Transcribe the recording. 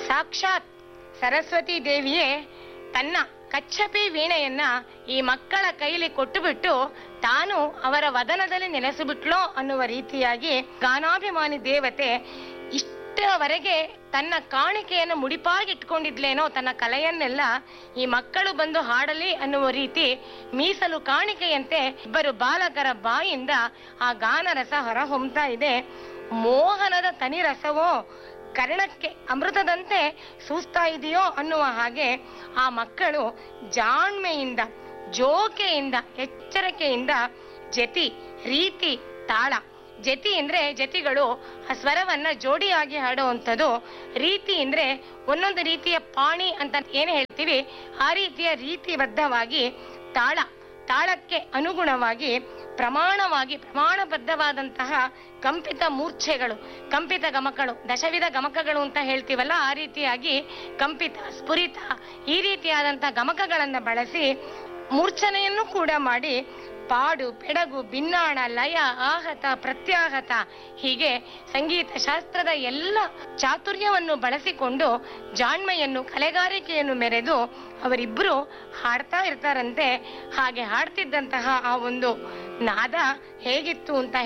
ಸಾಕ್ಷಾತ್ ಸರಸ್ವತಿ ದೇವಿಯೇ ತನ್ನ ಕಚ್ಚಪಿ ವೀಣೆಯನ್ನ ಈ ಮಕ್ಕಳ ಕೈಲಿ ಕೊಟ್ಟುಬಿಟ್ಟು ತಾನು ಅವರ ವದನದಲ್ಲಿ ನೆಲೆಸಿಬಿಟ್ಲೋ ಅನ್ನುವ ರೀತಿಯಾಗಿ ಗಾನಾಭಿಮಾನಿ ದೇವತೆ ಇಷ್ಟವರೆಗೆ ತನ್ನ ಕಾಣಿಕೆಯನ್ನು ಮುಡಿಪಾಗಿ ಇಟ್ಕೊಂಡಿದ್ಲೇನೋ ತನ್ನ ಕಲೆಯನ್ನೆಲ್ಲ ಈ ಮಕ್ಕಳು ಬಂದು ಹಾಡಲಿ ಅನ್ನುವ ರೀತಿ ಮೀಸಲು ಕಾಣಿಕೆಯಂತೆ ಇಬ್ಬರು ಬಾಲಕರ ಬಾಯಿಂದ ಆ ಗಾನರಸ ಹೊರಹೊಮ್ತಾ ಇದೆ ಮೋಹನದ ತನಿರಸವೋ ಕರ್ಣಕ್ಕೆ ಅಮೃತದಂತೆ ಸೂಸ್ತಾ ಇದೆಯೋ ಅನ್ನುವ ಹಾಗೆ ಆ ಮಕ್ಕಳು ಜಾಣ್ಮೆಯಿಂದ ಜೋಕೆಯಿಂದ ಎಚ್ಚರಿಕೆಯಿಂದ ಜತಿ ರೀತಿ ತಾಳ ಜತಿ ಅಂದ್ರೆ ಜತಿಗಳು ಆ ಸ್ವರವನ್ನ ಜೋಡಿಯಾಗಿ ಹಾಡುವಂಥದ್ದು ರೀತಿ ಅಂದ್ರೆ ಒಂದೊಂದು ರೀತಿಯ ಪಾಣಿ ಅಂತ ಏನ್ ಹೇಳ್ತೀವಿ ಆ ರೀತಿಯ ರೀತಿಬದ್ಧವಾಗಿ ತಾಳ ತಾಳಕ್ಕೆ ಅನುಗುಣವಾಗಿ ಪ್ರಮಾಣವಾಗಿ ಪ್ರಮಾಣಬದ್ಧವಾದಂತಹ ಕಂಪಿತ ಮೂರ್ಛೆಗಳು ಕಂಪಿತ ಗಮಕಗಳು ದಶವಿಧ ಗಮಕಗಳು ಅಂತ ಹೇಳ್ತೀವಲ್ಲ ಆ ರೀತಿಯಾಗಿ ಕಂಪಿತ ಸ್ಫುರಿತ ಈ ರೀತಿಯಾದಂತಹ ಗಮಕಗಳನ್ನ ಬಳಸಿ ಮೂರ್ಛನೆಯನ್ನು ಕೂಡ ಮಾಡಿ ಪಾಡು ಪೆಡಗು ಭಿನ್ನಾಣ ಲಯ ಆಹತ ಪ್ರತ್ಯಾಹತ ಹೀಗೆ ಸಂಗೀತ ಶಾಸ್ತ್ರದ ಎಲ್ಲ ಚಾತುರ್ಯವನ್ನು ಬಳಸಿಕೊಂಡು ಜಾಣ್ಮೆಯನ್ನು ಕಲೆಗಾರಿಕೆಯನ್ನು ಮೆರೆದು ಅವರಿಬ್ಬರು ಹಾಡ್ತಾ ಇರ್ತಾರಂತೆ ಹಾಗೆ ಹಾಡ್ತಿದ್ದಂತಹ ಆ ಒಂದು ನಾದ ಹೇಗಿತ್ತು ಅಂತ